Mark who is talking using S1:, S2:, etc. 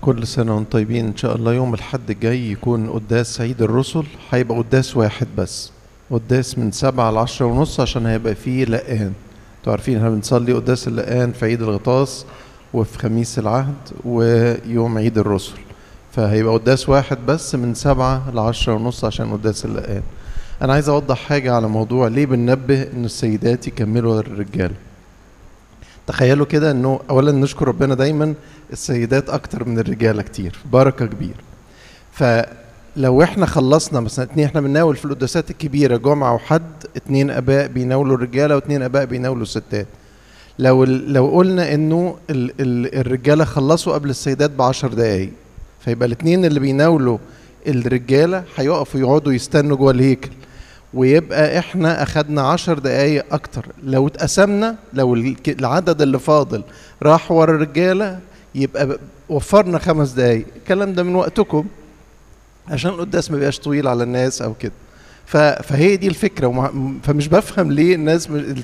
S1: كل سنة وانتم طيبين إن شاء الله يوم الحد الجاي يكون قداس عيد الرسل هيبقى قداس واحد بس قداس من سبعة لعشرة ونص عشان هيبقى فيه لقان انتوا عارفين احنا بنصلي قداس اللقان في عيد الغطاس وفي خميس العهد ويوم عيد الرسل فهيبقى قداس واحد بس من سبعة لعشرة ونص عشان قداس اللقان أنا عايز أوضح حاجة على موضوع ليه بننبه إن السيدات يكملوا الرجالة تخيلوا كده انه اولا نشكر ربنا دايما السيدات اكتر من الرجاله كتير بركه كبيره فلو احنا خلصنا مثلا اتنين احنا بنناول في القداسات الكبيره جمعه وحد اتنين اباء بيناولوا الرجاله واتنين اباء بيناولوا الستات لو لو قلنا انه ال ال الرجاله خلصوا قبل السيدات بعشر دقايق فيبقى الاتنين اللي بيناولوا الرجاله هيقفوا يقعدوا يستنوا جوه الهيكل ويبقى احنا اخدنا عشر دقايق اكتر لو اتقسمنا لو العدد اللي فاضل راح ورا الرجاله يبقى وفرنا خمس دقايق الكلام ده من وقتكم عشان القداس ما بيبقاش طويل على الناس او كده فهي دي الفكره فمش بفهم ليه الناس